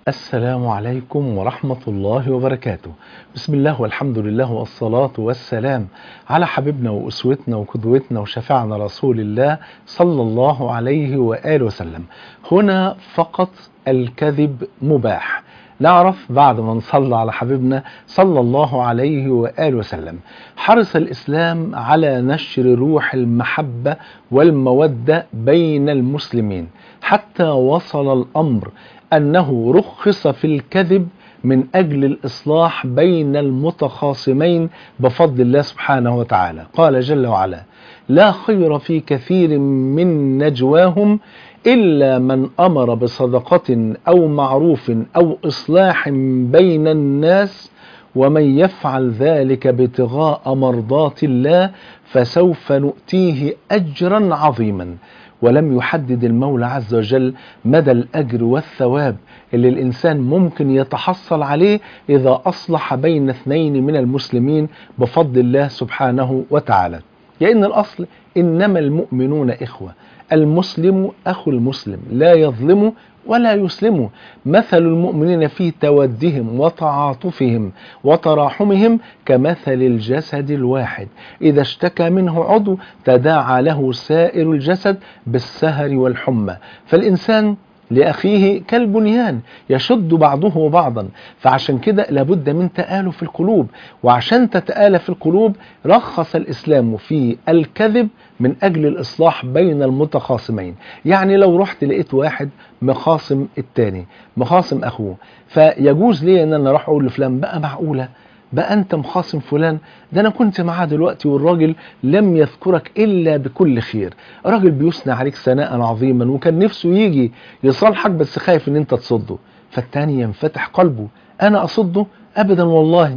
السلام عليكم ورحمة الله وبركاته بسم الله والحمد لله والصلاة والسلام على حبيبنا وأسوتنا وقدوتنا وشفعنا رسول الله صلى الله عليه وآله وسلم هنا فقط الكذب مباح نعرف بعد ما نصلى على حبيبنا صلى الله عليه وآله وسلم حرص الإسلام على نشر روح المحبة والمودة بين المسلمين حتى وصل الأمر أنه رخص في الكذب من أجل الإصلاح بين المتخاصمين بفضل الله سبحانه وتعالى قال جل وعلا لا خير في كثير من نجواهم إلا من أمر بصدقة أو معروف أو إصلاح بين الناس ومن يفعل ذلك ابتغاء مرضات الله فسوف نؤتيه أجرا عظيما ولم يحدد المولى عز وجل مدى الأجر والثواب اللي الإنسان ممكن يتحصل عليه إذا أصلح بين اثنين من المسلمين بفضل الله سبحانه وتعالى لأن الأصل إنما المؤمنون إخوة المسلم أخو المسلم لا يظلم ولا يسلم مثل المؤمنين في تودهم وتعاطفهم وتراحمهم كمثل الجسد الواحد إذا اشتكى منه عضو تداعى له سائر الجسد بالسهر والحمى فالإنسان لأخيه كالبنيان يشد بعضه بعضا فعشان كده لابد من تآلف القلوب وعشان تتآلف القلوب رخص الإسلام في الكذب من أجل الإصلاح بين المتخاصمين يعني لو رحت لقيت واحد مخاصم التاني مخاصم أخوه فيجوز لي أن أنا أروح أقول لفلان بقى معقولة بقى انت مخاصم فلان ده انا كنت معاه دلوقتي والراجل لم يذكرك الا بكل خير راجل بيثنى عليك ثناء عظيما وكان نفسه يجي يصالحك بس خايف ان انت تصده فالتاني ينفتح قلبه انا اصده ابدا والله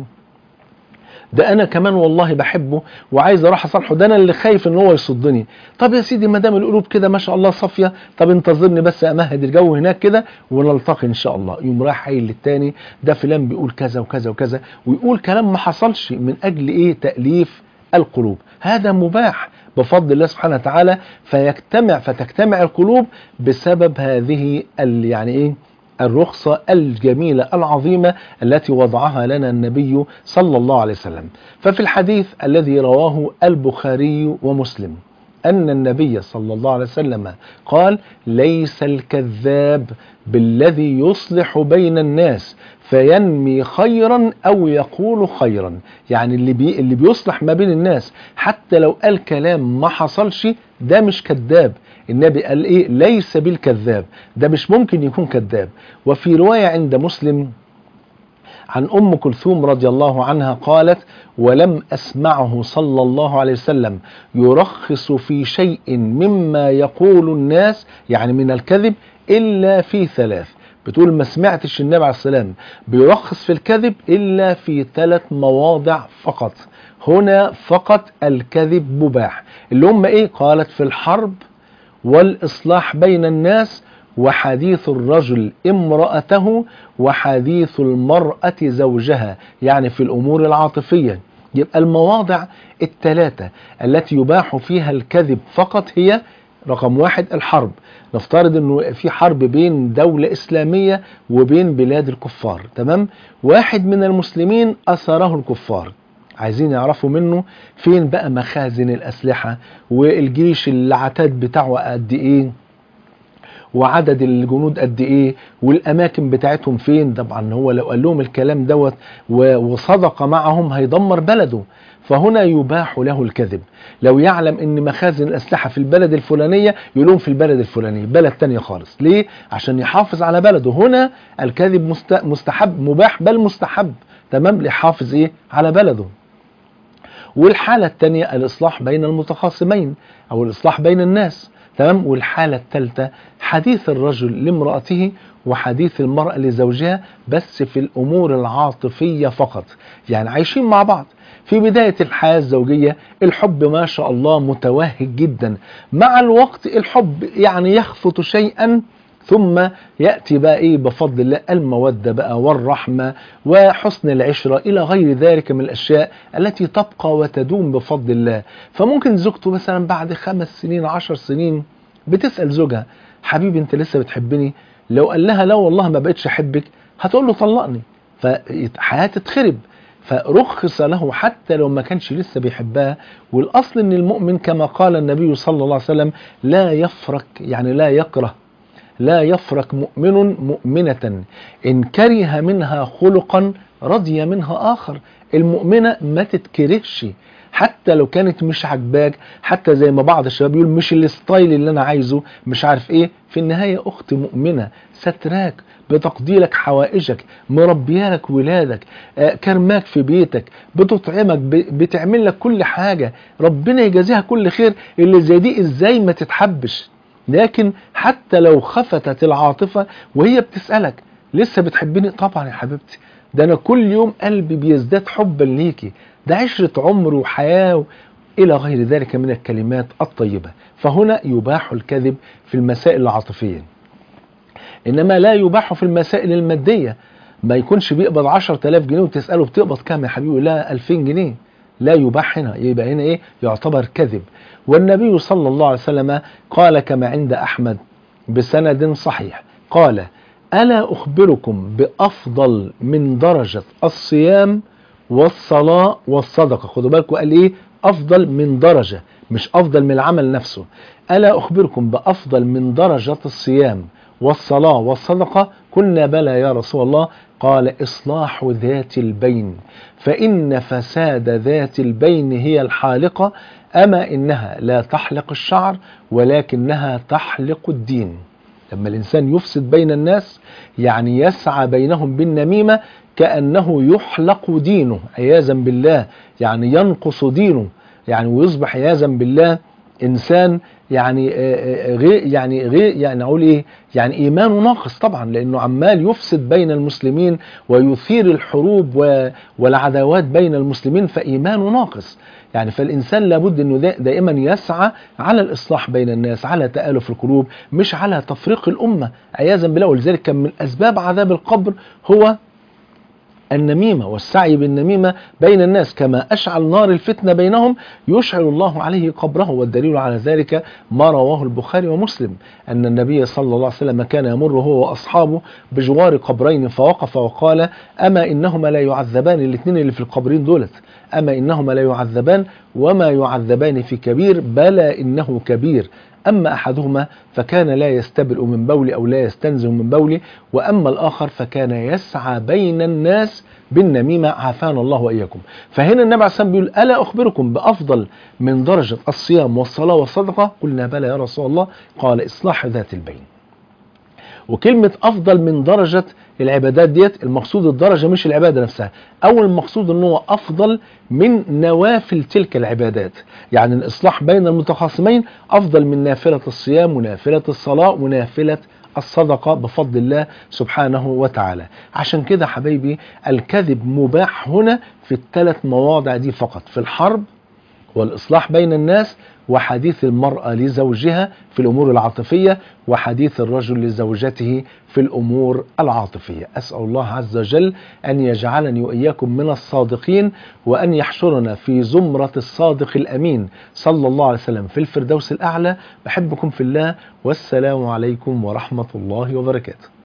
ده انا كمان والله بحبه وعايز اروح اصالحه ده انا اللي خايف ان هو يصدني طب يا سيدي ما دام القلوب كده ما شاء الله صافيه طب انتظرني بس امهد الجو هناك كده ونلتقي ان شاء الله يوم رايح قايل للتاني ده فلان بيقول كذا وكذا وكذا ويقول كلام ما حصلش من اجل ايه تاليف القلوب هذا مباح بفضل الله سبحانه وتعالى فيجتمع فتجتمع القلوب بسبب هذه يعني ايه الرخصة الجميلة العظيمة التي وضعها لنا النبي صلى الله عليه وسلم ففي الحديث الذي رواه البخاري ومسلم أن النبي صلى الله عليه وسلم قال ليس الكذاب بالذي يصلح بين الناس فينمي خيرا أو يقول خيرا يعني اللي, بي اللي بيصلح ما بين الناس حتى لو قال كلام ما حصلش ده مش كذاب النبي قال ايه ليس بالكذاب ده مش ممكن يكون كذاب وفي رواية عند مسلم عن أم كلثوم رضي الله عنها قالت ولم أسمعه صلى الله عليه وسلم يرخص في شيء مما يقول الناس يعني من الكذب إلا في ثلاث بتقول ما سمعتش النبي عليه السلام بيرخص في الكذب إلا في ثلاث مواضع فقط هنا فقط الكذب مباح اللي هم إيه قالت في الحرب والإصلاح بين الناس وحديث الرجل امرأته وحديث المرأة زوجها يعني في الأمور العاطفية يبقى المواضع الثلاثة التي يباح فيها الكذب فقط هي رقم واحد الحرب نفترض انه في حرب بين دولة اسلامية وبين بلاد الكفار تمام واحد من المسلمين اثره الكفار عايزين يعرفوا منه فين بقى مخازن الاسلحة والجيش العتاد بتاعه قد ايه وعدد الجنود قد ايه والاماكن بتاعتهم فين طبعا هو لو قال لهم الكلام دوت وصدق معهم هيدمر بلده فهنا يباح له الكذب لو يعلم ان مخازن الاسلحه في البلد الفلانيه يقول لهم في البلد الفلاني بلد تانية خالص ليه عشان يحافظ على بلده هنا الكذب مستحب مباح بل مستحب تمام ليحافظ ايه على بلده والحالة الثانية الإصلاح بين المتخاصمين أو الإصلاح بين الناس تمام والحالة الثالثة حديث الرجل لامرأته وحديث المرأة لزوجها بس في الأمور العاطفية فقط يعني عايشين مع بعض في بداية الحياة الزوجية الحب ما شاء الله متوهج جدا مع الوقت الحب يعني يخفت شيئا ثم يأتي بقى إيه بفضل الله المودة بقى والرحمة وحسن العشرة إلى غير ذلك من الأشياء التي تبقى وتدوم بفضل الله فممكن زوجته مثلا بعد خمس سنين عشر سنين بتسأل زوجها حبيبي أنت لسه بتحبني لو قال لها لا والله ما بقتش احبك هتقول له طلقني فحياة تتخرب فرخص له حتى لو ما كانش لسه بيحبها والاصل ان المؤمن كما قال النبي صلى الله عليه وسلم لا يفرك يعني لا يكره لا يفرك مؤمن مؤمنة إن كره منها خلقا رضي منها آخر المؤمنة ما تتكرهش حتى لو كانت مش عجباك حتى زي ما بعض الشباب يقول مش الستايل اللي انا عايزه مش عارف ايه في النهاية اخت مؤمنة ستراك بتقضي لك حوائجك مربيالك ولادك آه، كرماك في بيتك بتطعمك ب- بتعمل لك كل حاجة ربنا يجازيها كل خير اللي زي دي ازاي ما تتحبش لكن حتى لو خفتت العاطفة وهي بتسألك لسه بتحبني طبعا يا حبيبتي ده انا كل يوم قلبي بيزداد حبا ليكي ده عشرة عمر وحياة إلى غير ذلك من الكلمات الطيبة فهنا يباح الكذب في المسائل العاطفية إنما لا يباح في المسائل المادية ما يكونش بيقبض 10000 جنيه وتسأله بتقبض كام يا حبيبي لا 2000 جنيه لا يباح هنا يبقى هنا ايه يعتبر كذب والنبي صلى الله عليه وسلم قال كما عند أحمد بسند صحيح قال ألا أخبركم بأفضل من درجة الصيام والصلاة والصدقة خدوا بالكم قال إيه أفضل من درجة مش أفضل من العمل نفسه ألا أخبركم بأفضل من درجة الصيام والصلاة والصدقة قلنا بلى يا رسول الله قال إصلاح ذات البين فإن فساد ذات البين هي الحالقة أما إنها لا تحلق الشعر ولكنها تحلق الدين لما الإنسان يفسد بين الناس يعني يسعى بينهم بالنميمة كأنه يحلق دينه عياذا بالله يعني ينقص دينه يعني ويصبح عياذا بالله إنسان يعني آه، آه، غير يعني غير يعني اقول ايه يعني ايمانه ناقص طبعا لانه عمال يفسد بين المسلمين ويثير الحروب و- والعداوات بين المسلمين فايمانه ناقص يعني فالانسان لابد انه دا- دائما يسعى على الاصلاح بين الناس على تالف القلوب مش على تفريق الامه عياذا بالله ولذلك كان من اسباب عذاب القبر هو النميمة والسعي بالنميمة بين الناس كما أشعل نار الفتنة بينهم يشعل الله عليه قبره والدليل على ذلك ما رواه البخاري ومسلم أن النبي صلى الله عليه وسلم كان يمر هو وأصحابه بجوار قبرين فوقف وقال أما إنهما لا يعذبان الاثنين اللي في القبرين دولت أما إنهما لا يعذبان وما يعذبان في كبير بلى إنه كبير أما أحدهما فكان لا يستبرئ من بول أو لا يستنزه من بوله وأما الآخر فكان يسعى بين الناس بالنميمة عافانا الله وإياكم فهنا النبي عليه الصلاة والسلام بيقول ألا أخبركم بأفضل من درجة الصيام والصلاة والصدقة قلنا بلى يا رسول الله قال إصلاح ذات البين وكلمة أفضل من درجة العبادات ديت المقصود الدرجة مش العبادة نفسها أو المقصود أنه أفضل من نوافل تلك العبادات يعني الإصلاح بين المتخاصمين أفضل من نافلة الصيام ونافلة الصلاة ونافلة الصدقة بفضل الله سبحانه وتعالى عشان كده حبايبي الكذب مباح هنا في الثلاث مواضع دي فقط في الحرب والإصلاح بين الناس وحديث المرأة لزوجها في الأمور العاطفية وحديث الرجل لزوجته في الأمور العاطفية أسأل الله عز وجل أن يجعلني وإياكم من الصادقين وأن يحشرنا في زمرة الصادق الأمين صلى الله عليه وسلم في الفردوس الأعلى بحبكم في الله والسلام عليكم ورحمة الله وبركاته